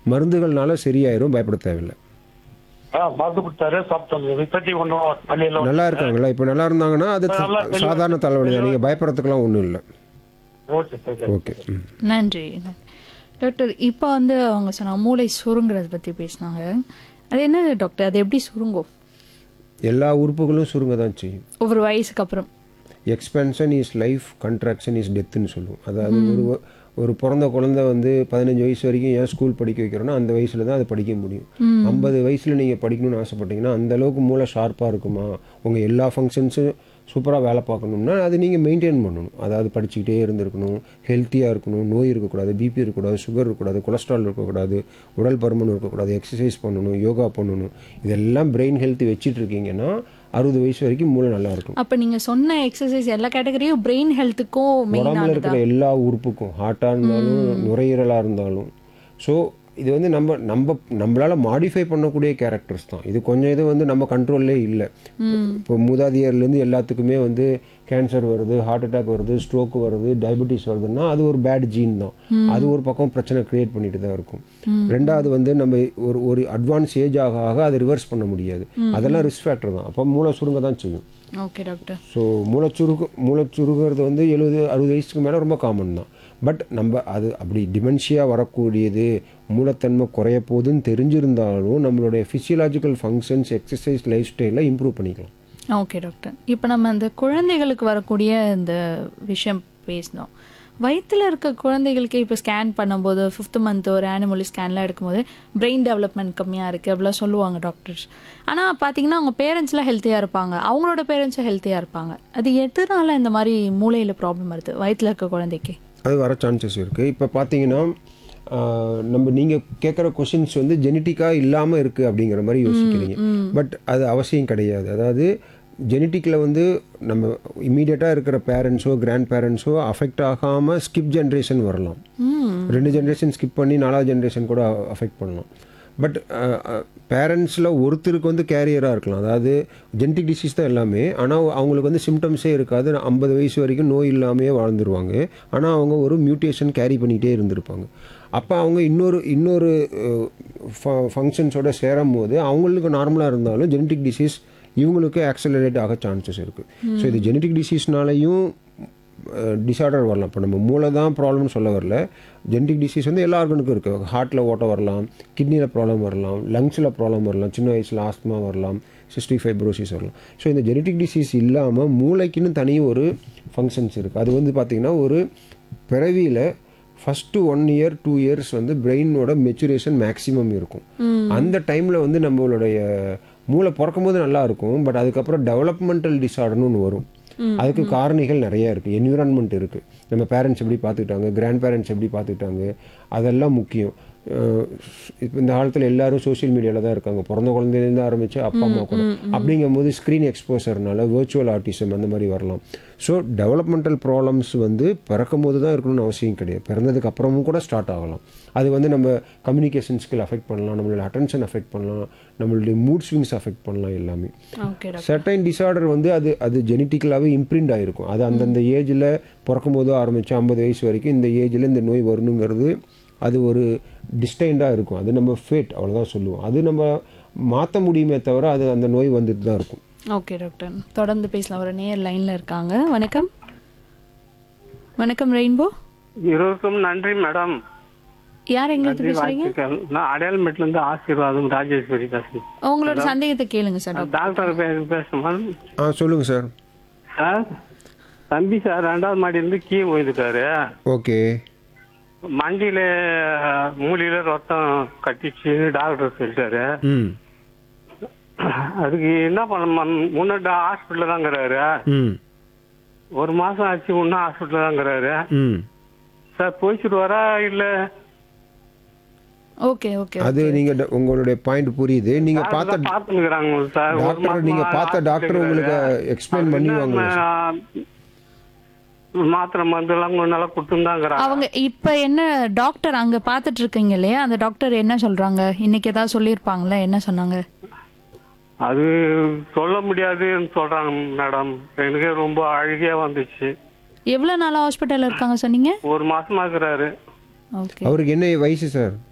மருந்துகள்னால சரியாயிரும் பயப்பட தேவையில்லை ஆ மருந்து கொடுத்தாரு சாப்பிட்டோம் இப்பத்தி ஒன்றும் வழியில நல்லா இருக்காங்களா இப்போ நல்லா இருந்தாங்கன்னா அது சா- நல்லா தெளிவா- சாதாரண தலைவலி தான் நீங்கள் பயப்படுறதுக்கெல்லாம் ஒன்றும் இல்லை ஓகே சரி ஓகே ம் நன்றி டாக்டர் இப்போ வந்து அவங்க சொன்னாங்க மூளை சுருங்குறத பற்றி பேசினாங்க அது என்னது டாக்டர் அது எப்படி சுருங்கும் எல்லா உறுப்புகளும் சுருங்க தான் செய்யும் ஒவ்வொரு வயசுக்கு அப்புறம் expansion is life contraction is டெத்துன்னு சொல்லுவோம் அதாவது ஒரு ஒரு பிறந்த குழந்தை வந்து பதினஞ்சு வயசு வரைக்கும் ஏன் ஸ்கூல் படிக்க வைக்கிறோன்னா அந்த வயசுல தான் அதை படிக்க முடியும் ஐம்பது வயசுல நீங்கள் படிக்கணும்னு ஆசைப்பட்டீங்கன்னா அந்த அளவுக்கு மூளை ஷார்ப்பாக இருக்குமா உங்கள் எல்லா ஃபங்க்ஷன்ஸும் சூப்பராக வேலை பார்க்கணும்னா அது நீங்கள் மெயின்டைன் பண்ணணும் அதாவது படிச்சுக்கிட்டே இருந்திருக்கணும் ஹெல்த்தியாக இருக்கணும் நோய் இருக்கக்கூடாது பிபி இருக்கக்கூடாது சுகர் இருக்கக்கூடாது கொலஸ்ட்ரால் இருக்கக்கூடாது உடல் பருமன் இருக்கக்கூடாது எக்ஸசைஸ் பண்ணணும் யோகா பண்ணணும் இதெல்லாம் பிரெயின் ஹெல்த் வச்சுட்டு இருக்கீங்கன்னா அறுபது வயசு வரைக்கும் மூளை நல்லா இருக்கும் அப்போ நீங்கள் சொன்ன எக்ஸசைஸ் எல்லா கேட்டகரியும் பிரெயின் ஹெல்த்துக்கும் உடம்புல மெயினானதா இருக்கிற எல்லா உறுப்புக்கும் ஹார்ட்டாக இருந்தாலும் நுரையீரலாக இருந்தாலும் ஸோ இது வந்து நம்ம நம்ம நம்மளால மாடிஃபை பண்ணக்கூடிய கேரக்டர்ஸ் தான் இது கொஞ்சம் இது வந்து நம்ம கண்ட்ரோல்லே இல்லை இப்போ மூதாதையர்லேருந்து எல்லாத்துக்குமே வந்து கேன்சர் வருது ஹார்ட் அட்டாக் வருது ஸ்ட்ரோக் வருது டயபெட்டிஸ் வருதுன்னா அது ஒரு பேட் ஜீன் தான் அது ஒரு பக்கம் பிரச்சனை கிரியேட் பண்ணிட்டு தான் இருக்கும் ரெண்டாவது வந்து நம்ம ஒரு ஒரு அட்வான்ஸ் ஏஜ் ஆக ஆக அதை ரிவர்ஸ் பண்ண முடியாது அதெல்லாம் ரிஸ்க் ஃபேக்டர் தான் அப்போ மூளை சுருங்க தான் செய்யும் ஓகே டாக்டர் ஸோ மூளைச்சுருக்கு மூளைச்சுருகிறது வந்து எழுபது அறுபது வயசுக்கு மேலே ரொம்ப காமன் தான் பட் நம்ம அது அப்படி டிமென்ஷியா வரக்கூடியது மூலத்தன்மை குறைய போகுதுன்னு தெரிஞ்சிருந்தாலும் நம்மளுடைய ஃபிசியலாஜிக்கல் ஃபங்க்ஷன்ஸ் எக்ஸசைஸ் லைஃப் ஸ்டைலில் இம்ப்ரூவ் பண்ணிக்கலாம் ஓகே டாக்டர் இப்போ நம்ம இந்த குழந்தைகளுக்கு வரக்கூடிய இந்த விஷயம் பேசினோம் வயித்துல இருக்க குழந்தைகளுக்கு இப்போ ஸ்கேன் பண்ணும்போது ஃபிஃப்த் மந்த் ஒரு ஆனிமலி ஸ்கேன்லாம் எடுக்கும்போது பிரெயின் டெவலப்மெண்ட் கம்மியாக இருக்குது அப்படிலாம் சொல்லுவாங்க டாக்டர்ஸ் ஆனால் பார்த்தீங்கன்னா அவங்க பேரண்ட்ஸ்லாம் ஹெல்த்தியாக இருப்பாங்க அவங்களோட பேரண்ட்ஸும் ஹெல்த்தியாக இருப்பாங்க அது எதனால இந்த மாதிரி மூளையில் ப்ராப்ளம் வருது வயித்துல இருக்க குழந்தைக்கு அது வர சான்சஸ் இருக்குது இப்போ பார்த்தீங்கன்னா ஆஹ், நம்ம நீங்கள் கேட்குற கொஷின்ஸ் வந்து ஜெனட்டிக்காக இல்லாமல் இருக்குது அப்படிங்கிற மாதிரி யோசிக்கிறீங்க பட் அது அவசியம் கிடையாது அதாவது ஜெனட்டிக்கில் வந்து நம்ம இம்மீடியட்டாக இருக்கிற பேரண்ட்ஸோ கிராண்ட் பேரண்ட்ஸோ அஃபெக்ட் ஆகாமல் ஸ்கிப் ஜென்ரேஷன் வரலாம் ரெண்டு ஜென்ரேஷன் ஸ்கிப் பண்ணி நாலாவது ஜென்ரேஷன் கூட அஃபெக்ட் பண்ணலாம் பட் பேரண்ட்ஸில் ஒருத்தருக்கு வந்து கேரியராக இருக்கலாம் அதாவது ஜெனட்டிக் டிசீஸ் தான் எல்லாமே ஆனால் அவங்களுக்கு வந்து சிம்டம்ஸே இருக்காது ஐம்பது வயசு வரைக்கும் நோய் இல்லாமையே வாழ்ந்துருவாங்க ஆனால் அவங்க ஒரு மியூட்டேஷன் கேரி பண்ணிகிட்டே இருந்திருப்பாங்க அப்போ அவங்க இன்னொரு இன்னொரு ஃபங்க்ஷன்ஸோட சேரும் போது அவங்களுக்கு நார்மலாக இருந்தாலும் ஜெனட்டிக் டிசீஸ் இவங்களுக்கு ஆக்சலரேட் ஆக சான்சஸ் இருக்குது ஸோ இது ஜெனட்டிக் டிசீஸ்னாலையும் டிசார்டர் வரலாம் இப்போ நம்ம மூளை தான் ப்ராப்ளம்னு சொல்ல வரல ஜெனடிக் டிசீஸ் வந்து எல்லா ஆர்கனுக்கும் இருக்குது ஹார்ட்டில் ஓட்ட வரலாம் கிட்னியில் ப்ராப்ளம் வரலாம் லங்ஸில் ப்ராப்ளம் வரலாம் சின்ன வயசில் ஆஸ்மா வரலாம் சிஸ்டிக் ஃபைப்ரோசிஸ் வரலாம் ஸோ இந்த ஜெனடிக் டிசீஸ் இல்லாமல் மூளைக்குன்னு தனி ஒரு ஃபங்க்ஷன்ஸ் இருக்குது அது வந்து பார்த்திங்கன்னா ஒரு பிறவியில் first one year two years வந்து பிரெயினோட மெச்சுரேஷன் மேக்ஸிமம் இருக்கும் அந்த டைமில் வந்து நம்மளுடைய மூளை பிறக்கும் போது நல்லா இருக்கும் பட் அதுக்கப்புறம் டெவலப்மெண்டல் டிசார்டர்னு ஒன்று வரும் அதுக்கு காரணிகள் நிறைய இருக்குது என்விரான்மெண்ட் இருக்குது நம்ம பேரண்ட்ஸ் எப்படி பார்த்துக்கிட்டாங்க கிராண்ட் பேரண்ட்ஸ் எப்படி பார்த்துக்கிட்டாங்க அதெல்லாம் முக்கியம் இப்போ இந்த காலத்தில் எல்லாரும் சோஷியல் மீடியாவில் தான் இருக்காங்க பிறந்த குழந்தையிலேருந்து ஆரம்பித்து அப்பா அம்மா கூட அப்படிங்கும்போது ஸ்க்ரீன் எக்ஸ்போசர்னால virtual ஆட்டிசம் அந்த மாதிரி வரலாம் ஸோ டெவலப்மெண்டல் ப்ராப்ளம்ஸ் வந்து பிறக்கும் போது தான் இருக்கணும்னு அவசியம் கிடையாது பிறந்ததுக்கு அப்புறமும் கூட ஸ்டார்ட் ஆகலாம் அது வந்து நம்ம கம்யூனிகேஷன் ஸ்கில் அஃபெக்ட் பண்ணலாம் நம்மளோட அட்டென்ஷன் அஃபெக்ட் பண்ணலாம் நம்மளுடைய மூட் ஸ்விங்ஸ் அஃபெக்ட் பண்ணலாம் எல்லாமே ஓகே டாக்டர் சர்டைன் டிசார்டர் வந்து அது அது ஜெனட்டிக்கலாகவே இம்ப்ரிண்ட் ஆகிருக்கும் அது அந்தந்த ஏஜில் பிறக்கும் போது ஆரம்பித்து ஐம்பது வயசு வரைக்கும் இந்த ஏஜில் இந்த நோய் வரணுங்கிறது அது ஒரு டிஸ்டைண்டாக இருக்கும் அது நம்ம ஃபேட் அவ்வளோதான் சொல்லுவோம் அது நம்ம மாற்ற முடியுமே தவிர அது அந்த நோய் வந்துட்டு தான் இருக்கும் ஓகே டாக்டர் தொடர்ந்து பேசலாம் ஒரு நேர் லைன்ல இருக்காங்க வணக்கம் வணக்கம் ரெயின்போ இருவருக்கும் நன்றி மேடம் யார் எங்க இருந்து நன்றி பேசுறீங்க வாழ்த்துக்கள் நான் அடையாளமேட்ல இருந்து ஆசீர்வாதம் ராஜேஸ்வரி பேசுறேன் உங்களோட சந்தேகத்தை கேளுங்க சார் டாக்டர் டாக்டர் பே- பேசுமா ஆ சொல்லுங்கள் சார் சார் தம்பி சார் ரெண்டாவது மாடியிலிருந்து கீ ஓய்ந்துட்டாரு ஓகே மண்டியில மூலியில ரத்தம் கட்டிச்சு டாக்டர் சொல்லிட்டாரு ம் அதுக்கு என்ன பண்ண முன்னாடி ஹாஸ்பிட்டல்ல தாங்கிறாரு ம் ஒரு மாசம் ஆச்சு இன்னும் ஹாஸ்பிட்டல்ல தாங்கிறாரு ம் சார் போயிச்சுட்டு வரா இல்ல ஓகே ஓகே அது நீங்கள் உங்களுடைய பாயிண்ட் புரியுது நீங்கள் பார்த்த பாத்துக்கிறாங்க சார் ஒரு டாக்டர் மாசமா நீங்க பார்த்த hospital டாக்டர் உங்களுக்கு இருக்கிறாரு. எக்ஸ்பிளைன் அவர் பண்ணிடுவாங்க என்ன, மாத்திரை மருந்து எல்லாம் கொஞ்சம் நல்லா கொடுத்துருந்தாங்கிறாங்க அவங்க இப்ப என்ன டாக்டர் அங்க பாத்துட்டு இருக்கீங்க இல்லையா அந்த டாக்டர் என்ன சொல்றாங்க இன்னைக்கு ஏதாவது சொல்லியிருப்பாங்களா என்ன சொன்னாங்க அது சொல்ல முடியாதுன்னு சொல்றாங்க மேடம் எனக்கு ரொம்ப அழுகையா வந்துச்சு எவ்வளவு நாளா ஹாஸ்பிட்டல்ல இருக்காங்க சொன்னீங்க ஒரு மாசமா இருக்கிறாரு ஓகே அவருக்கு என்ன வயசு சார்